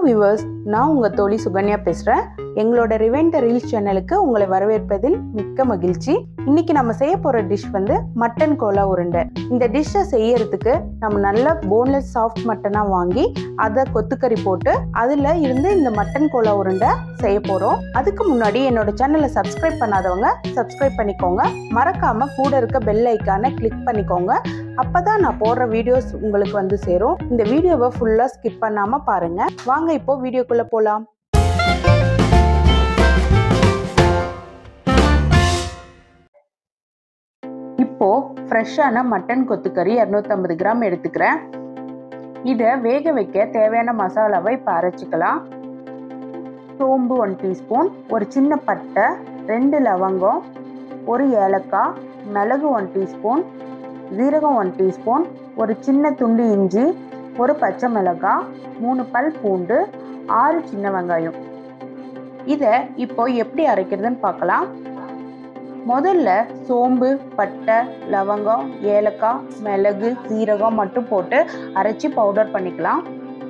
viewers நான் உங்கள் தோழி சுகன்யா பேசுகிறேன் எங்களோட ரிவைண்ட் ரீல்ஸ் சேனலுக்கு உங்களை வரவேற்பதில் மிக்க மகிழ்ச்சி இன்னைக்கு நம்ம செய்ய போகிற டிஷ் வந்து மட்டன் கோலா உருண்டை இந்த டிஷ்ஷை செய்யறதுக்கு நம்ம நல்ல போன்லெஸ் சாஃப்ட் மட்டனாக வாங்கி அதை கொத்துக்கறி போட்டு அதில் இருந்து இந்த மட்டன் கோலா உருண்டை செய்ய போகிறோம் அதுக்கு முன்னாடி என்னோட சேனலை சப்ஸ்கிரைப் பண்ணாதவங்க சப்ஸ்கிரைப் பண்ணிக்கோங்க மறக்காமல் கூட இருக்க பெல் ஐக்கானை கிளிக் பண்ணிக்கோங்க அப்பதான் நான் போடுற வீடியோஸ் உங்களுக்கு வந்து சேரும் இந்த வீடியோவை ஃபுல்லாக ஸ்கிப் பண்ணாமல் பாருங்க வாங்க இப்போ வீடியோக்குள்ளே போகலாம் இப்போ ஃப்ரெஷ்ஷான மட்டன் கொத்துக்கறி இரநூத்தம்பது கிராம் எடுத்துக்கிறேன் இதை வேக வைக்க தேவையான மசாலாவை இப்போ அரைச்சிக்கலாம் சோம்பு ஒன் டீஸ்பூன் ஒரு சின்ன பட்டை ரெண்டு லவங்கம் ஒரு ஏலக்காய் மிளகு ஒன் டீஸ்பூன் ஜீரகம் ஒன் டீஸ்பூன் ஒரு சின்ன துண்டு இஞ்சி ஒரு பச்சை மிளகாய் மூணு பல் பூண்டு ஆறு சின்ன வெங்காயம் இதை இப்போ எப்படி அரைக்கிறதுன்னு பார்க்கலாம் முதல்ல சோம்பு பட்டை லவங்கம் ஏலக்காய் மிளகு சீரகம் மட்டும் போட்டு அரைச்சி பவுடர் பண்ணிக்கலாம்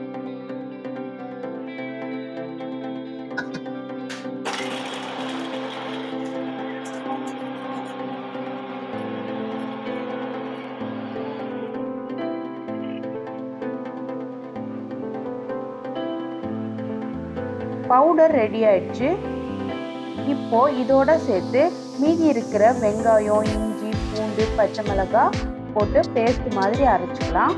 பவுடர் ரெடி ஆயிடுச்சு இப்போ இதோட சேர்த்து மீதி இருக்கிற வெங்காயம் இஞ்சி பூண்டு பச்சை மிளகாய் போட்டு பேஸ்ட் மாதிரி அரைச்சிக்கலாம்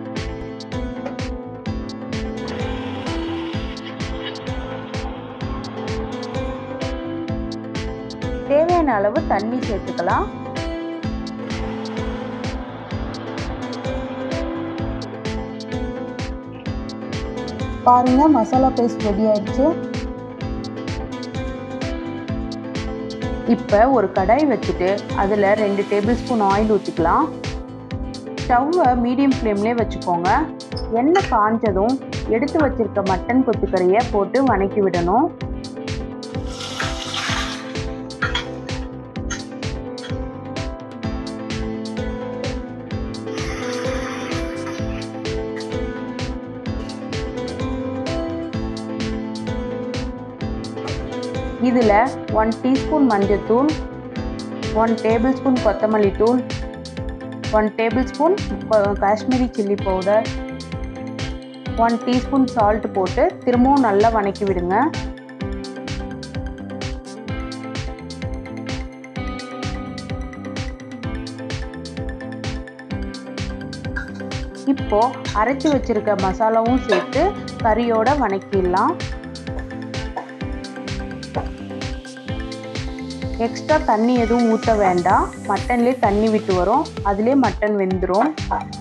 தேவையான அளவு தண்ணி சேர்த்துக்கலாம் பாருங்க மசாலா பேஸ்ட் ரெடி ஆயிடுச்சு இப்போ ஒரு கடாய் வச்சுட்டு அதில் ரெண்டு டேபிள் ஸ்பூன் ஆயில் ஊற்றிக்கலாம் ஸ்டவ்வை மீடியம் ஃப்ளேம்லேயே வச்சுக்கோங்க எண்ணெய் காஞ்சதும் எடுத்து வச்சிருக்க மட்டன் கொத்துக்கறியை போட்டு வணக்கி விடணும் இதில் ஒன் டீஸ்பூன் மஞ்சத்தூள் ஒன் டேபிள் ஸ்பூன் கொத்தமல்லி தூள் one tablespoon Kashmiri chilli powder one teaspoon salt போட்டு திரும்பவும் நல்லா வணக்கி விடுங்க இப்போ அரைச்சி வச்சிருக்க மசாலாவும் சேர்த்து கறியோட வணக்கிடலாம் எக்ஸ்ட்ரா தண்ணி எதுவும் ஊற்ற வேண்டாம் மட்டன்லேயே தண்ணி விட்டு வரும் அதுலேயே மட்டன் வெந்துடும்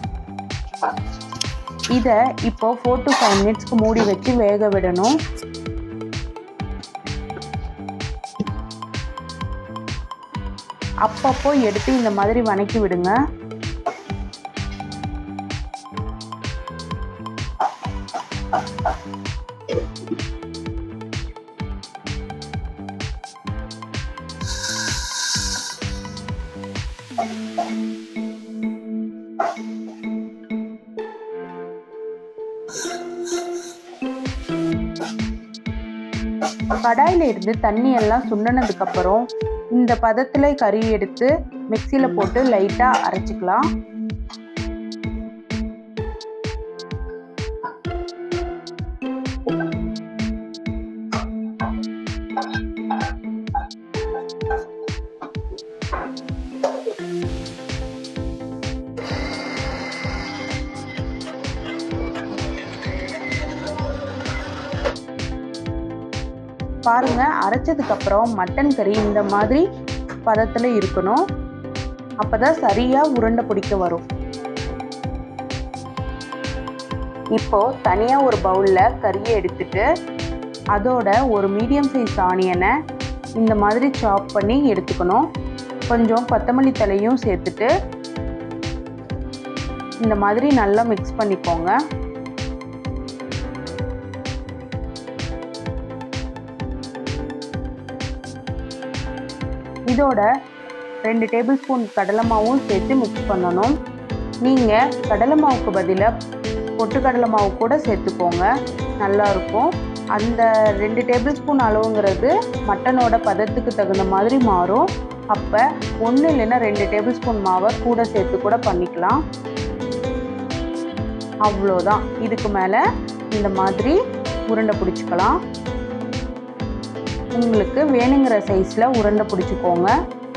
இதை இப்போ ஃபோர் டு ஃபைவ் மினிட்ஸ்க்கு மூடி வச்சு வேக விடணும் அப்பப்போ எடுத்து இந்த மாதிரி வணக்கி விடுங்க கடாயில இருந்து தண்ணி எல்லாம் சுண்டினதுக்கு அப்புறம் இந்த பதத்துல கறி எடுத்து மிக்சியில போட்டு லைட்டா அரைச்சிக்கலாம் பாருங்க அரைச்சதுக்கு அப்புறம் மட்டன் கறி இந்த மாதிரி பதத்தில் இருக்கணும் அப்பதான் சரியா உருண்டை பிடிக்க வரும் இப்போ தனியா ஒரு பவுல்ல கறியை எடுத்துட்டு அதோட ஒரு மீடியம் சைஸ் ஆனியனை இந்த மாதிரி சாப் பண்ணி எடுத்துக்கணும் கொஞ்சம் கொத்தமல்லி தலையும் சேர்த்துட்டு இந்த மாதிரி நல்லா மிக்ஸ் பண்ணிக்கோங்க இதோட ரெண்டு டேபிள் ஸ்பூன் கடலை மாவும் சேர்த்து மிக்ஸ் பண்ணணும் நீங்கள் கடலை மாவுக்கு பதிலாக பொட்டுக்கடலை மாவு கூட சேர்த்துக்கோங்க நல்லா இருக்கும் அந்த ரெண்டு டேபிள் ஸ்பூன் அளவுங்கிறது மட்டனோட பதத்துக்கு தகுந்த மாதிரி மாறும் அப்போ ஒன்று இல்லைன்னா ரெண்டு டேபிள் ஸ்பூன் மாவை கூட சேர்த்து கூட பண்ணிக்கலாம் அவ்வளோதான் இதுக்கு மேலே இந்த மாதிரி உருண்டை பிடிச்சிக்கலாம் உங்களுக்கு வேணுங்கிற சைஸில் உருண்டை பிடிச்சிக்கோங்க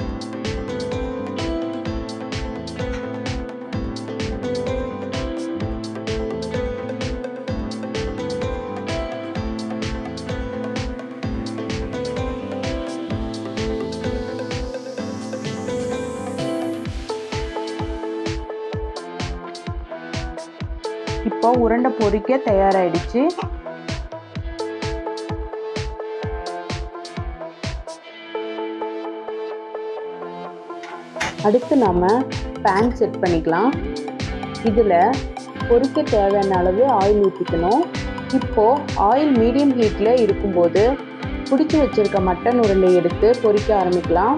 இப்போ உருண்டை பொரிக்க தயாராகிடுச்சு அடுத்து நாம் பேன் செட் பண்ணிக்கலாம் இதில் பொரிக்க தேவையான அளவு ஆயில் ஊற்றிக்கணும் இப்போது ஆயில் மீடியம் ஹீட்டில் இருக்கும்போது பிடிச்சி வச்சுருக்க மட்டன் உருண்டை எடுத்து பொரிக்க ஆரம்பிக்கலாம்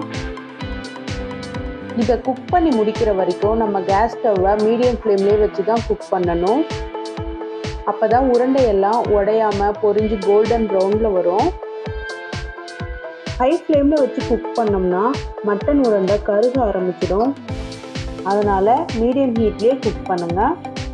இதை குக் பண்ணி முடிக்கிற வரைக்கும் நம்ம கேஸ் ஸ்டவ்வை மீடியம் ஃப்ளேம்லேயே வச்சு தான் குக் பண்ணணும் அப்போ தான் உருண்டையெல்லாம் உடையாமல் பொரிஞ்சு கோல்டன் ப்ரௌனில் வரும் ஹை ஃப்ளேமில் வச்சு குக் பண்ணோம்னா மட்டன் உருண்டை கருக ஆரம்பிச்சிடும் அதனால் மீடியம் ஹீட்லேயே குக் பண்ணுங்கள்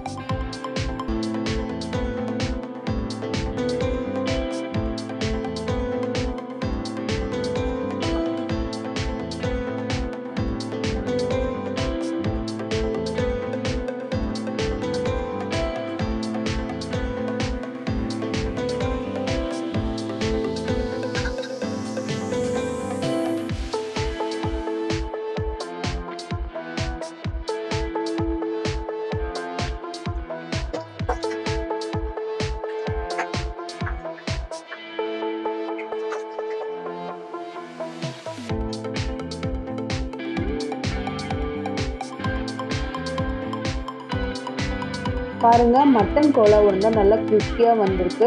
பாருங்க மட்டன் கோலா உருண்டை நல்லா கிறிஸ்பியாக வந்திருக்கு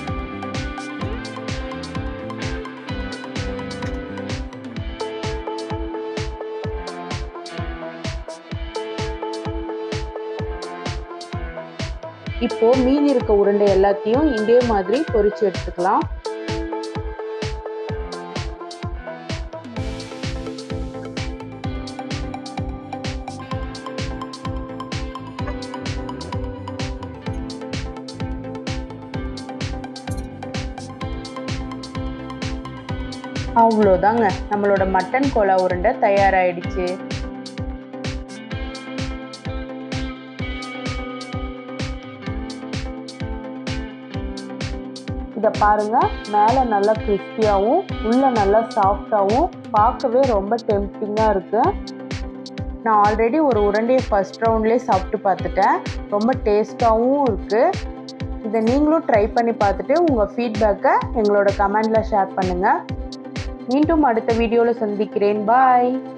இப்போ மீதி இருக்க உருண்டை எல்லாத்தையும் இதே மாதிரி பொரிச்சு எடுத்துக்கலாம் அவ்வளோதாங்க நம்மளோட மட்டன் கோலா உருண்டை தயாராகிடுச்சு இதை பாருங்க மேலே நல்லா கிறிஸ்பியாகவும் உள்ளே நல்லா சாஃப்டாகவும் பார்க்கவே ரொம்ப டெம்டிங்காக இருக்குது நான் ஆல்ரெடி ஒரு உருண்டையை ஃபஸ்ட் ரவுண்ட்லேயே சாப்பிட்டு பார்த்துட்டேன் ரொம்ப டேஸ்ட்டாகவும் இருக்குது இதை நீங்களும் ட்ரை பண்ணி பார்த்துட்டு உங்கள் ஃபீட்பேக்கை எங்களோட கமெண்டில் ஷேர் பண்ணுங்கள் மீண்டும் அடுத்த வீடியோவில் சந்திக்கிறேன் பாய்